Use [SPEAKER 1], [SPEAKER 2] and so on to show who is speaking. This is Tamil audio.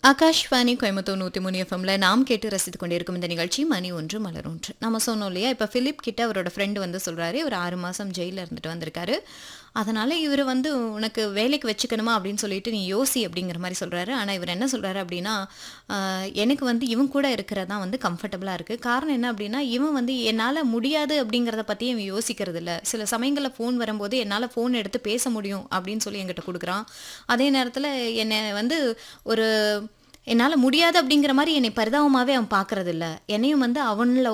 [SPEAKER 1] ஆகாஷ்வாணி கோயம்புத்தூர் நூற்றி மூணு எஃப்எம்ல நாம் கேட்டு ரசித்து கொண்டிருக்கும் இந்த நிகழ்ச்சி மணி ஒன்று மலர் ஒன்று நம்ம சொன்னோம் இல்லையா இப்போ ஃபிலிப் கிட்ட அவரோட ஃப்ரெண்டு வந்து சொல்கிறாரு ஒரு ஆறு மாதம் ஜெயிலில் இருந்துட்டு வந்திருக்காரு அதனால் இவர் வந்து உனக்கு வேலைக்கு வச்சுக்கணுமா அப்படின்னு சொல்லிட்டு நீ யோசி அப்படிங்கிற மாதிரி சொல்கிறாரு ஆனால் இவர் என்ன சொல்கிறாரு அப்படின்னா ஆஹ், எனக்கு வந்து இவன் கூட இருக்கிறது தான் வந்து கம்ஃபர்டபுளாக இருக்குது காரணம் என்ன அப்படின்னா இவன் வந்து என்னால் முடியாது அப்படிங்கிறத பற்றி இவன் யோசிக்கிறது இல்லை சில சமயங்களில் ஃபோன் வரும்போது என்னால் ஃபோன் எடுத்து பேச முடியும் அப்படின்னு சொல்லி என்கிட்ட கொடுக்குறான் அதே நேரத்தில் என்னை வந்து ஒரு என்னால் முடியாது அப்படிங்கிற மாதிரி என்னை பரிதாபமாகவே அவன் பார்க்கறது இல்ல என்னையும் வந்து அவனில்